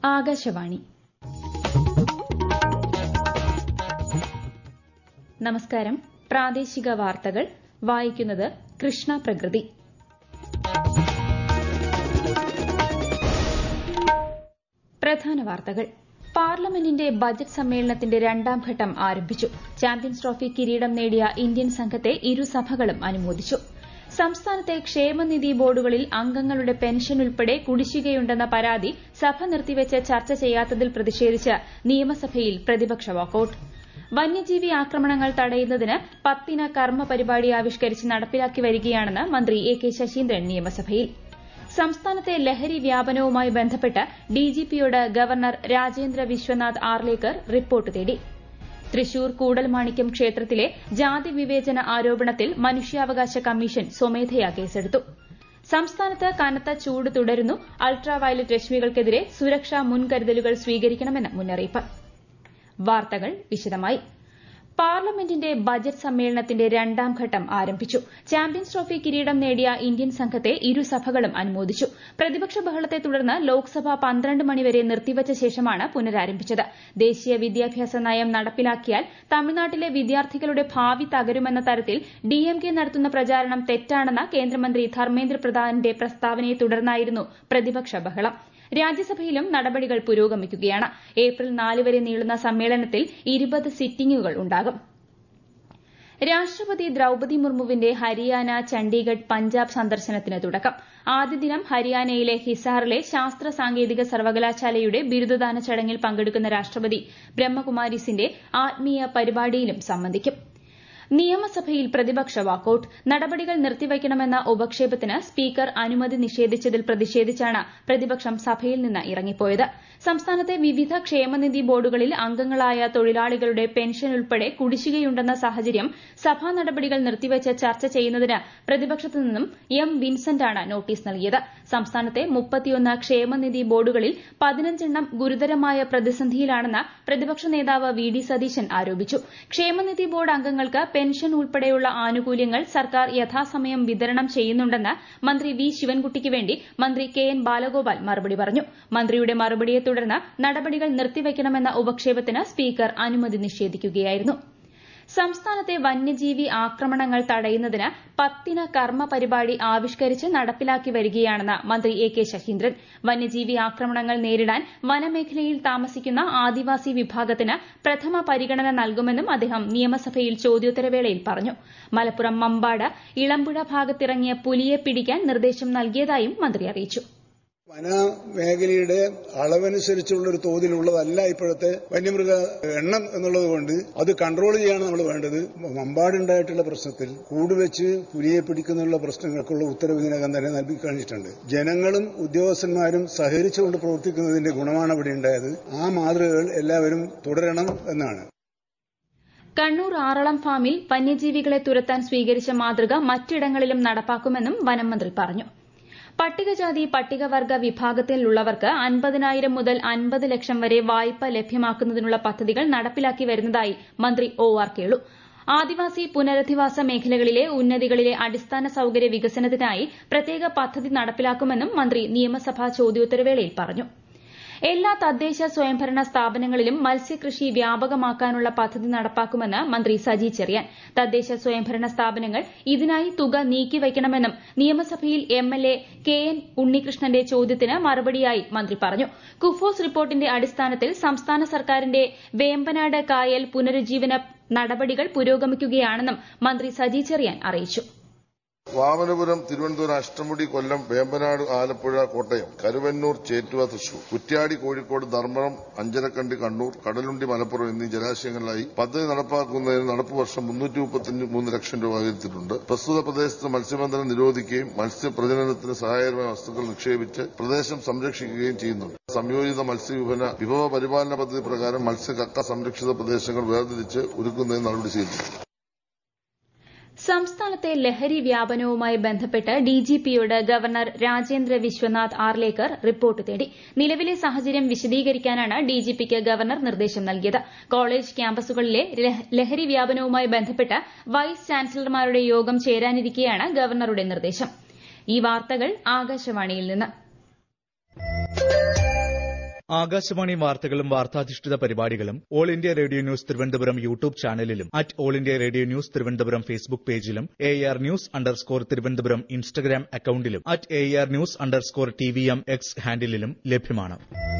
ആകാശവാണി നമസ്കാരം പ്രാദേശിക വാർത്തകൾ വായിക്കുന്നത് കൃഷ്ണ പ്രകൃതി പ്രധാന വാർത്തകൾ പാർലമെന്റിന്റെ ബജറ്റ് സമ്മേളനത്തിന്റെ രണ്ടാം ഘട്ടം ആരംഭിച്ചു ചാമ്പ്യൻസ് ട്രോഫി കിരീടം നേടിയ ഇന്ത്യൻ സംഘത്തെ ഇരുസഭകളും അനുമോദിച്ചു സംസ്ഥാനത്തെ ക്ഷേമനിധി ബോർഡുകളിൽ അംഗങ്ങളുടെ പെൻഷൻ ഉൾപ്പെടെ കുടിശ്ശികയുണ്ടെന്ന പരാതി സഭ നിർത്തിവച്ച് ചർച്ച ചെയ്യാത്തതിൽ പ്രതിഷേധിച്ച് നിയമസഭയിൽ പ്രതിപക്ഷ വാക്കൌട്ട് വന്യജീവി ആക്രമണങ്ങൾ തടയുന്നതിന് പത്തിന കർമ്മ പരിപാടി ആവിഷ്കരിച്ച് നടപ്പിലാക്കി വരികയാണെന്ന് മന്ത്രി എ കെ ശശീന്ദ്രൻ നിയമസഭയിൽ സംസ്ഥാനത്തെ ലഹരി വ്യാപനവുമായി ബന്ധപ്പെട്ട് ഡിജിപിയോട് ഗവർണർ രാജേന്ദ്ര വിശ്വനാഥ് ആർലേക്കർ റിപ്പോർട്ട് തേടി തൃശൂർ കൂടൽമാണിക്യം ക്ഷേത്രത്തിലെ ജാതി വിവേചന ആരോപണത്തിൽ മനുഷ്യാവകാശ കമ്മീഷൻ സ്വമേധയാ കേസെടുത്തു സംസ്ഥാനത്ത് കനത്ത ചൂട് തുടരുന്നു അൾട്രാ വയലറ്റ് രശ്മികൾക്കെതിരെ സുരക്ഷാ മുൻകരുതലുകൾ സ്വീകരിക്കണമെന്ന് മുന്നറിയിപ്പ് വാർത്തകൾ വിശദമായി പാർലമെന്റിന്റെ ബജറ്റ് സമ്മേളനത്തിന്റെ രണ്ടാം ഘട്ടം ആരംഭിച്ചു ചാമ്പ്യൻസ് ട്രോഫി കിരീടം നേടിയ ഇന്ത്യൻ സംഘത്തെ ഇരുസഭകളും അനുമോദിച്ചു പ്രതിപക്ഷ ബഹളത്തെ തുടർന്ന് ലോക്സഭ പന്ത്രണ്ട് മണിവരെ നിർത്തിവച്ച ശേഷമാണ് പുനരാരംഭിച്ചത് ദേശീയ വിദ്യാഭ്യാസ നയം നടപ്പിലാക്കിയാൽ തമിഴ്നാട്ടിലെ വിദ്യാർത്ഥികളുടെ ഭാവി തകരുമെന്ന തരത്തിൽ ഡിഎംകെ നടത്തുന്ന പ്രചാരണം തെറ്റാണെന്ന കേന്ദ്രമന്ത്രി ധർമ്മേന്ദ്ര പ്രധാന്റെ പ്രസ്താവനയെ തുടർന്നായിരുന്നു പ്രതിപക്ഷ ബഹളം രാജ്യസഭയിലും നടപടികൾ പുരോഗമിക്കുകയാണ് ഏപ്രിൽ നാല് വരെ നീളുന്ന സമ്മേളനത്തിൽ ഇരുപത് സിറ്റിംഗുകൾ ഉണ്ടാകും രാഷ്ട്രപതി ദ്രൌപതി മുർമുവിന്റെ ഹരിയാന ചണ്ഡീഗഡ് പഞ്ചാബ് സന്ദർശനത്തിന് തുടക്കം ആദ്യ ദിനം ഹരിയാനയിലെ ഹിസാറിലെ ശാസ്ത്ര സാങ്കേതിക സർവകലാശാലയുടെ ബിരുദദാന ചടങ്ങിൽ പങ്കെടുക്കുന്ന രാഷ്ട്രപതി ബ്രഹ്മകുമാരീസിന്റെ ആത്മീയ പരിപാടിയിലും സംബന്ധിക്കും നിയമസഭയിൽ പ്രതിപക്ഷ വാക്കൌട്ട് നടപടികൾ നിർത്തിവയ്ക്കണമെന്ന ഉപക്ഷേപത്തിന് സ്പീക്കർ അനുമതി നിഷേധിച്ചതിൽ പ്രതിഷേധിച്ചാണ് പ്രതിപക്ഷം സഭയിൽ നിന്ന് ഇറങ്ങിപ്പോയത് സംസ്ഥാനത്തെ വിവിധ ക്ഷേമനിധി ബോർഡുകളിൽ അംഗങ്ങളായ തൊഴിലാളികളുടെ പെൻഷൻ ഉൾപ്പെടെ കുടിശ്ശികയുണ്ടെന്ന സാഹചര്യം സഭാ നടപടികൾ നിർത്തിവച്ച് ചർച്ച ചെയ്യുന്നതിന് പ്രതിപക്ഷത്തു നിന്നും എം വിൻസെന്റാണ് നോട്ടീസ് നൽകിയത് സംസ്ഥാനത്തെ മുപ്പത്തിയൊന്ന് ക്ഷേമനിധി ബോർഡുകളിൽ പതിനഞ്ചെണ്ണം ഗുരുതരമായ പ്രതിസന്ധിയിലാണെന്ന് പ്രതിപക്ഷ നേതാവ് വി ഡി സതീശൻ ആരോപിച്ചു ക്ഷേമനിധി ബോർഡ് അംഗങ്ങൾക്ക് പെൻഷൻ ഉൾപ്പെടെയുള്ള ആനുകൂല്യങ്ങൾ സർക്കാർ യഥാസമയം വിതരണം ചെയ്യുന്നുണ്ടെന്ന് മന്ത്രി വി ശിവൻകുട്ടിക്ക് വേണ്ടി മന്ത്രി കെ എൻ ബാലഗോപാൽ മറുപടി പറഞ്ഞു മന്ത്രിയുടെ മറുപടിയെ തുടർന്ന് നടപടികൾ നിർത്തിവയ്ക്കണമെന്ന ഉപക്ഷേപത്തിന് സ്പീക്കർ അനുമതി നിഷേധിക്കുകയായിരുന്നു സംസ്ഥാനത്തെ വന്യജീവി ആക്രമണങ്ങൾ തടയുന്നതിന് പത്തിന കർമ്മ പരിപാടി ആവിഷ്കരിച്ച് നടപ്പിലാക്കി വരികയാണെന്ന് മന്ത്രി എ കെ ശശീന്ദ്രൻ വന്യജീവി ആക്രമണങ്ങൾ നേരിടാൻ വനമേഖലയിൽ താമസിക്കുന്ന ആദിവാസി വിഭാഗത്തിന് പ്രഥമ പരിഗണന നൽകുമെന്നും അദ്ദേഹം നിയമസഭയിൽ ചോദ്യോത്തരവേളയിൽ പറഞ്ഞു മലപ്പുറം മമ്പാട് ഇളമ്പുഴ ഭാഗത്തിറങ്ങിയ പുലിയെ പിടിക്കാൻ നിർദ്ദേശം നൽകിയതായും മന്ത്രി അറിയിച്ചു വനമേഖലയുടെ അളവനുസരിച്ചുള്ള ഒരു തോതിലുള്ളതല്ല ഇപ്പോഴത്തെ വന്യമൃഗ എണ്ണം എന്നുള്ളത് കൊണ്ട് അത് കൺട്രോൾ ചെയ്യാണ് നമ്മൾ വേണ്ടത് മമ്പാടുണ്ടായിട്ടുള്ള പ്രശ്നത്തിൽ കൂടുവെച്ച് പുലിയെ പിടിക്കുന്നുള്ള പ്രശ്നങ്ങൾക്കുള്ള ഉത്തരവ് ഇതിനകം തന്നെ നൽകി കഴിഞ്ഞിട്ടുണ്ട് ജനങ്ങളും ഉദ്യോഗസ്ഥന്മാരും സഹകരിച്ചുകൊണ്ട് പ്രവർത്തിക്കുന്നതിന്റെ ഗുണമാണ് ഇവിടെ ഉണ്ടായത് ആ മാതൃകകൾ എല്ലാവരും തുടരണം എന്നാണ് കണ്ണൂർ ആറളം ഫാമിൽ വന്യജീവികളെ തുരത്താൻ സ്വീകരിച്ച മാതൃക മറ്റിടങ്ങളിലും നടപ്പാക്കുമെന്നും വനം മന്ത്രി പറഞ്ഞു പട്ടികജാതി പട്ടികവർഗ വിഭാഗത്തിലുള്ളവർക്ക് അൻപതിനായിരം മുതൽ അൻപത് ലക്ഷം വരെ വായ്പ ലഭ്യമാക്കുന്നതിനുള്ള പദ്ധതികൾ നടപ്പിലാക്കി വരുന്നതായി മന്ത്രി ഒ ആർ കേളു ആദിവാസി പുനരധിവാസ മേഖലകളിലെ ഉന്നതികളിലെ അടിസ്ഥാന സൌകര്യ വികസനത്തിനായി പ്രത്യേക പദ്ധതി നടപ്പിലാക്കുമെന്നും മന്ത്രി നിയമസഭാ ചോദ്യോത്തരവേളയിൽ പറഞ്ഞു എല്ലാ തദ്ദേശ സ്വയംഭരണ സ്ഥാപനങ്ങളിലും മത്സ്യകൃഷി വ്യാപകമാക്കാനുള്ള പദ്ധതി നടപ്പാക്കുമെന്ന് മന്ത്രി സജി ചെറിയാൻ തദ്ദേശ സ്വയംഭരണ സ്ഥാപനങ്ങൾ ഇതിനായി തുക നീക്കിവയ്ക്കണമെന്നും നിയമസഭയിൽ എംഎൽഎ കെ എൻ ഉണ്ണികൃഷ്ണന്റെ ചോദ്യത്തിന് മറുപടിയായി മന്ത്രി പറഞ്ഞു കുഫോസ് റിപ്പോർട്ടിന്റെ അടിസ്ഥാനത്തിൽ സംസ്ഥാന സർക്കാരിന്റെ വേമ്പനാട് കായൽ പുനരുജ്ജീവന നടപടികൾ പുരോഗമിക്കുകയാണെന്നും മന്ത്രി സജി ചെറിയാൻ അറിയിച്ചു വാമനപുരം തിരുവനന്തപുരം അഷ്ടമുടി കൊല്ലം വേമ്പനാട് ആലപ്പുഴ കോട്ടയം കരുവന്നൂർ ചേറ്റുവ തൃശൂർ കുറ്റ്യാടി കോഴിക്കോട് ധർമ്മടം അഞ്ചരക്കണ്ടി കണ്ണൂർ കടലുണ്ടി മലപ്പുറം എന്നീ ജലാശയങ്ങളിലായി പദ്ധതി നടപ്പാക്കുന്നതിന് നടപ്പ് വർഷം മുന്നൂറ്റി മുപ്പത്തി മൂന്ന് ലക്ഷം രൂപ വകയിരുത്തിയിട്ടുണ്ട് പ്രസ്തുത പ്രദേശത്ത് മത്സ്യബന്ധനം നിരോധിക്കുകയും മത്സ്യപ്രജനനത്തിന് സഹായകരമായ വസ്തുക്കൾ നിക്ഷേപിച്ച് പ്രദേശം സംരക്ഷിക്കുകയും ചെയ്യുന്നുണ്ട് സംയോജിത മത്സ്യവിഭന വിഭവ പരിപാലന പദ്ധതി പ്രകാരം മത്സ്യകക്ക സംരക്ഷിത പ്രദേശങ്ങൾ വേർതിരിച്ച് ഒരുക്കുന്നതിന് നടപടി സ്വീകരിച്ചു സംസ്ഥാനത്തെ ലഹരി വ്യാപനവുമായി ബന്ധപ്പെട്ട് ഡിജിപിയോട് ഗവർണർ രാജേന്ദ്ര വിശ്വനാഥ് ആർലേക്കർ റിപ്പോർട്ട് തേടി നിലവിലെ സാഹചര്യം വിശദീകരിക്കാനാണ് ഡിജിപിക്ക് ഗവർണർ നിർദ്ദേശം നൽകിയത് കോളേജ് ക്യാമ്പസുകളിലെ ലഹരി വ്യാപനവുമായി ബന്ധപ്പെട്ട് വൈസ് ചാൻസലർമാരുടെ യോഗം ചേരാനിരിക്കെയാണ് ഗവർണറുടെ നിർദ്ദേശം ഈ വാർത്തകൾ ആകാശവാണിയിൽ നിന്ന് ആകാശവാണി വാർത്തകളും വാർത്താധിഷ്ഠിത പരിപാടികളും all India radio news Thiruvananthapuram YouTube ചാനലിലും at all India radio news Thiruvananthapuram Facebook പേജിലും A R news underscore Thiruvananthapuram Instagram അക്കൌണ്ടിലും at A R news underscore T V M X ഹാൻഡിലും ലഭ്യമാണ്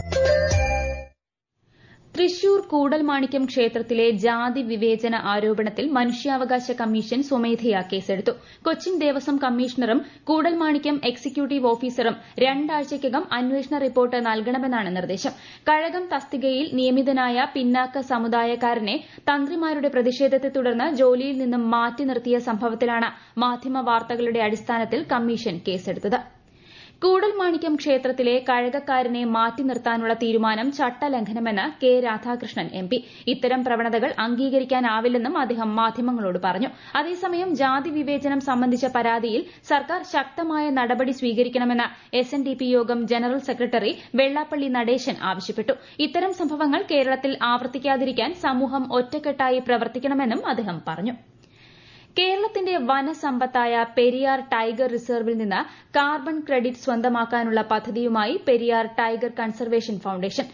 തൃശൂർ കൂടൽമാണിക്യം ക്ഷേത്രത്തിലെ ജാതി വിവേചന ആരോപണത്തിൽ മനുഷ്യാവകാശ കമ്മീഷൻ സ്വമേധയാ കേസെടുത്തു കൊച്ചിൻ ദേവസ്വം കമ്മീഷണറും കൂടൽമാണിക്യം എക്സിക്യൂട്ടീവ് ഓഫീസറും രണ്ടാഴ്ചയ്ക്കകം അന്വേഷണ റിപ്പോർട്ട് നൽകണമെന്നാണ് നിർദ്ദേശം കഴകം തസ്തികയിൽ നിയമിതനായ പിന്നാക്ക സമുദായക്കാരനെ തന്ത്രിമാരുടെ പ്രതിഷേധത്തെ തുടർന്ന് ജോലിയിൽ നിന്നും മാറ്റി നിർത്തിയ സംഭവത്തിലാണ് മാധ്യമ വാർത്തകളുടെ അടിസ്ഥാനത്തിൽ കമ്മീഷൻ കേസെടുത്തത് കൂടൽമാണിക്യം ക്ഷേത്രത്തിലെ കഴകക്കാരനെ മാറ്റി നിർത്താനുള്ള തീരുമാനം ചട്ടലംഘനമെന്ന് കെ രാധാകൃഷ്ണൻ എം പി ഇത്തരം പ്രവണതകൾ അംഗീകരിക്കാനാവില്ലെന്നും അദ്ദേഹം മാധ്യമങ്ങളോട് പറഞ്ഞു അതേസമയം ജാതി വിവേചനം സംബന്ധിച്ച പരാതിയിൽ സർക്കാർ ശക്തമായ നടപടി സ്വീകരിക്കണമെന്ന് S N D P Yogam general secretary Vellappally Natesan ആവശ്യപ്പെട്ടു ഇത്തരം സംഭവങ്ങൾ കേരളത്തിൽ ആവർത്തിക്കാതിരിക്കാൻ സമൂഹം ഒറ്റക്കെട്ടായി പ്രവർത്തിക്കണമെന്നും അദ്ദേഹം പറഞ്ഞു കേരളത്തിന്റെ വനസമ്പത്തായ പെരിയാർ ടൈഗർ റിസർവിൽ നിന്ന് കാർബൺ ക്രെഡിറ്റ് സ്വന്തമാക്കാനുള്ള പദ്ധതിയുമായി Periyar tiger conservation foundation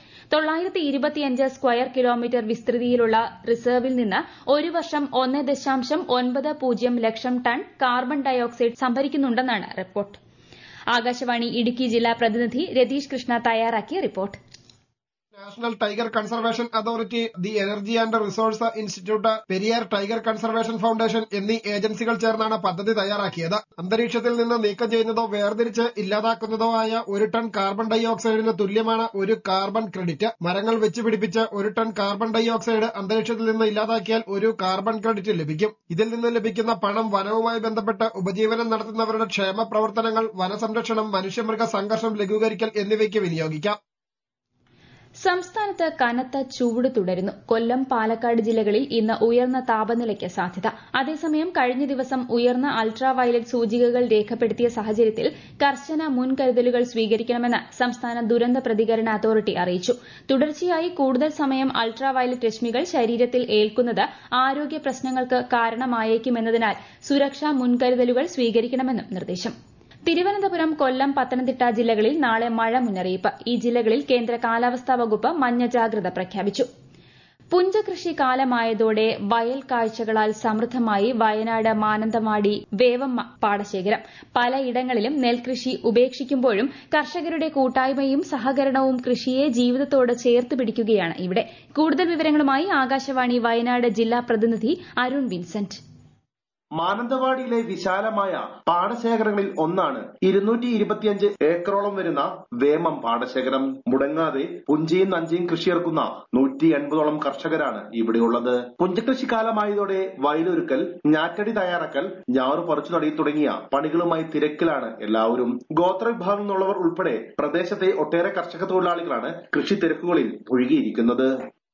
square kilometre വിസ്തൃതിയിലുള്ള റിസർവിൽ നിന്ന് ഒരു വർഷം ഒന്ന് ദശാംശം ഒൻപത് പൂജ്യം ലക്ഷം ടൺ കാർബൺ ഡയോക്സൈഡ് സംഭരിക്കുന്നുണ്ടെന്നാണ് റിപ്പോർട്ട് ആകാശവാണി ഇടുക്കി ജില്ലാ പ്രതിനിധി രതീഷ് കൃഷ്ണ തയ്യാറാക്കിയ report national tiger conservation authority the energy and resource institute Periyar tiger conservation foundation എന്നീ ഏജൻസികൾ ചേർന്നാണ് പദ്ധതി തയ്യാറാക്കിയത് അന്തരീക്ഷത്തിൽ നിന്ന് നീക്കം ചെയ്യുന്നതോ വേർതിരിച്ച് ഇല്ലാതാക്കുന്നതോ ആയ ഒരു ടൺ കാർബൺ ഡൈ ഓക്സൈഡിന് തുല്യമാണ് ഒരു കാർബൺ ക്രെഡിറ്റ് മരങ്ങൾ വെച്ചുപിടിപ്പിച്ച് ഒരു ടൺ കാർബൺ ഡൈ ഓക്സൈഡ് അന്തരീക്ഷത്തിൽ നിന്ന് ഇല്ലാതാക്കിയാൽ ഒരു കാർബൺ ക്രെഡിറ്റ് ലഭിക്കും ഇതിൽ നിന്ന് ലഭിക്കുന്ന പണം വനവുമായി ബന്ധപ്പെട്ട് ഉപജീവനം നടത്തുന്നവരുടെ ക്ഷേമ പ്രവർത്തനങ്ങൾ വനസംരക്ഷണം മനുഷ്യമൃഗ സംഘർഷം ലഘൂകരിക്കൽ എന്നിവയ്ക്ക് വിനിയോഗിക്കാം സംസ്ഥാനത്ത് കനത്ത ചൂട് തുടരുന്നു കൊല്ലം പാലക്കാട് ജില്ലകളിൽ ഇന്ന് ഉയർന്ന താപനിലയ്ക്ക് സാധ്യത അതേസമയം കഴിഞ്ഞ ദിവസം ഉയർന്ന അൾട്രാ വയലറ്റ് സൂചികകൾ രേഖപ്പെടുത്തിയ സാഹചര്യത്തിൽ കർശന മുൻകരുതലുകൾ സ്വീകരിക്കണമെന്ന് സംസ്ഥാന ദുരന്ത പ്രതികരണ അതോറിറ്റി അറിയിച്ചു തുടർച്ചയായി കൂടുതൽ സമയം അൾട്രാ വയലറ്റ് രശ്മികൾ ശരീരത്തിൽ ഏൽക്കുന്നത് ആരോഗ്യ പ്രശ്നങ്ങൾക്ക് കാരണമായേക്കുമെന്നതിനാൽ സുരക്ഷാ മുൻകരുതലുകൾ സ്വീകരിക്കണമെന്നും നിർദ്ദേശം തിരുവനന്തപുരം കൊല്ലം പത്തനംതിട്ട ജില്ലകളിൽ നാളെ മഴ മുന്നറിയിപ്പ് ഈ ജില്ലകളിൽ കേന്ദ്ര കാലാവസ്ഥാ വകുപ്പ് മഞ്ഞ ജാഗ്രത പ്രഖ്യാപിച്ചു പുഞ്ചകൃഷി കാലമായതോടെ വയൽ കാഴ്ചകളാൽ സമൃദ്ധമായി വയനാട് മാനന്തവാടി വേവമ്മ പാടശേഖരം പലയിടങ്ങളിലും നെൽകൃഷി ഉപേക്ഷിക്കുമ്പോഴും കർഷകരുടെ കൂട്ടായ്മയും സഹകരണവും കൃഷിയെ ജീവിതത്തോട് ചേർത്ത് പിടിക്കുകയാണ് ഇവിടെ കൂടുതൽ വിവരങ്ങളുമായി ആകാശവാണി വയനാട് ജില്ലാ പ്രതിനിധി അരുൺ വിൻസെന്റ് മാനന്തവാടിയിലെ വിശാലമായ പാടശേഖരങ്ങളിൽ ഒന്നാണ് ഇരുന്നൂറ്റി ഇരുപത്തിയഞ്ച് ഏക്കറോളം വരുന്ന വേമം പാടശേഖരം മുടങ്ങാതെ പുഞ്ചയും നഞ്ചയും കൃഷിയിറക്കുന്ന നൂറ്റി എൺപതോളം കർഷകരാണ് ഇവിടെയുള്ളത് പുഞ്ചകൃഷി കാലമായതോടെ വയലൊരുക്കൽ ഞാറ്റടി തയ്യാറാക്കൽ ഞാറു പറിച്ചു നടി തുടങ്ങിയ പണികളുമായി തിരക്കിലാണ് എല്ലാവരും ഗോത്രവിഭാഗം എന്നുള്ളവർ ഉൾപ്പെടെ പ്രദേശത്തെ ഒട്ടേറെ കർഷക തൊഴിലാളികളാണ് കൃഷി തിരക്കുകളിൽ ഒഴുകിയിരിക്കുന്നത്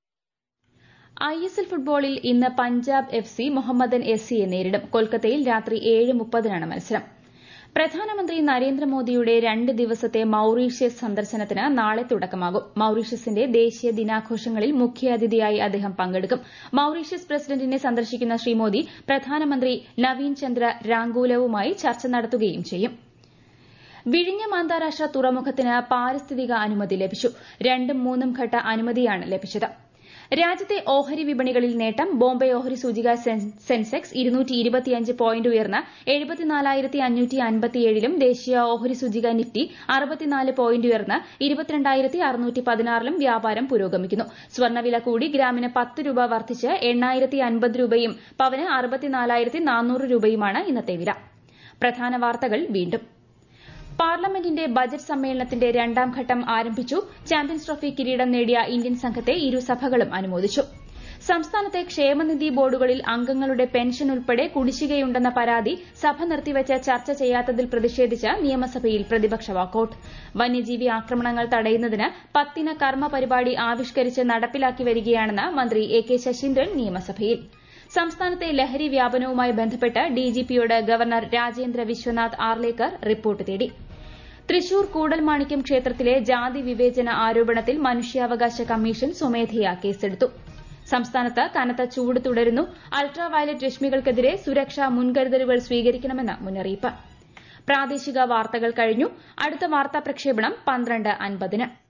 ഐ എസ് എൽ ഫുട്ബോളിൽ ഇന്ന് Punjab F C Mohammedan S സിയെ നേരിടും കൊൽക്കത്തയിൽ രാത്രി ഏഴ് മുപ്പതിനാണ് മത്സരം പ്രധാനമന്ത്രി നരേന്ദ്രമോദിയുടെ രണ്ട് ദിവസത്തെ മൌറീഷ്യസ് സന്ദർശനത്തിന് നാളെ തുടക്കമാകും മൌറീഷ്യസിന്റെ ദേശീയ ദിനാഘോഷങ്ങളിൽ മുഖ്യാതിഥിയായി അദ്ദേഹം പങ്കെടുക്കും മൌറീഷ്യസ് പ്രസിഡന്റിനെ സന്ദർശിക്കുന്ന ശ്രീ മോദി പ്രധാനമന്ത്രി നവീൻ ചന്ദ്ര രാങ്കൂലവുമായി ചർച്ച നടത്തുകയും ചെയ്യും വിഴിഞ്ഞം അന്താരാഷ്ട്ര തുറമുഖത്തിന് പാരിസ്ഥിതിക അനുമതി ലഭിച്ചു രണ്ടും മൂന്നും ഘട്ട അനുമതിയാണ് ലഭിച്ചത് രാജ്യത്തെ ഓഹരി വിപണികളിൽ നേട്ടം ബോംബെ ഓഹരി സൂചിക സെൻസെക്സ് ഇരുന്നൂറ്റി ഇരുപത്തിയഞ്ച് പോയിന്റ് ഉയർന്ന് എഴുപത്തിനാലായിരത്തി അഞ്ഞൂറ്റി അൻപത്തിയേഴിലും ദേശീയ ഓഹരി സൂചിക നിഫ്റ്റി അറുപത്തിനാല് പോയിന്റ് ഉയർന്ന് ഇരുപത്തിരണ്ടായിരത്തി അറുന്നൂറ്റി പതിനാറിലും വ്യാപാരം പുരോഗമിക്കുന്നു സ്വർണ്ണവില കൂടി ഗ്രാമിന് പത്ത് രൂപ വർദ്ധിച്ച് എണ്ണായിരത്തി അൻപത് രൂപയും പവന് അറുപത്തിനാലായിരത്തി നാനൂറ് രൂപയുമാണ് ഇന്നത്തെ വില പ്രധാന വാർത്തകൾ വീണ്ടും പാർലമെന്റിന്റെ ബജറ്റ് സമ്മേളനത്തിന്റെ രണ്ടാം ഘട്ടം ആരംഭിച്ചു ചാമ്പ്യൻസ് ട്രോഫി കിരീടം നേടിയ ഇന്ത്യൻ സംഘത്തെ ഇരുസഭകളും അനുമോദിച്ചു സംസ്ഥാനത്തെ ക്ഷേമനിധി ബോർഡുകളിൽ അംഗങ്ങളുടെ പെൻഷൻ ഉൾപ്പെടെ കുടിശ്ശികയുണ്ടെന്ന പരാതി സഭ നിർത്തിവച്ച് ചർച്ച ചെയ്യാത്തതിൽ പ്രതിഷേധിച്ച് നിയമസഭയിൽ പ്രതിപക്ഷ വാക്കൌട്ട് വന്യജീവി ആക്രമണങ്ങൾ തടയുന്നതിന് പത്തിന കർമ്മ പരിപാടി ആവിഷ്കരിച്ച് നടപ്പിലാക്കി വരികയാണെന്ന് മന്ത്രി എ കെ ശശീന്ദ്രൻ നിയമസഭയിൽ സംസ്ഥാനത്തെ ലഹരി വ്യാപനവുമായി ബന്ധപ്പെട്ട് ഡിജിപിയോട് ഗവർണർ രാജേന്ദ്ര വിശ്വനാഥ് ആർലേക്കർ റിപ്പോർട്ട് തേടി തൃശൂർ കൂടൽമാണിക്യം ക്ഷേത്രത്തിലെ ജാതി വിവേചന ആരോപണത്തിൽ മനുഷ്യാവകാശ കമ്മീഷൻ സ്വമേധയാ കേസെടുത്തു സംസ്ഥാനത്ത് കനത്ത ചൂട് തുടരുന്നു അൾട്രാ വയലറ്റ് രശ്മികൾക്കെതിരെ സുരക്ഷാ മുൻകരുതലുകൾ സ്വീകരിക്കണമെന്ന് മുന്നറിയിപ്പ് പ്രാദേശിക വാർത്തകൾ കഴിഞ്ഞു അടുത്ത വാർത്താ പ്രക്ഷേപണം പന്ത്രണ്ട് അൻപതിന്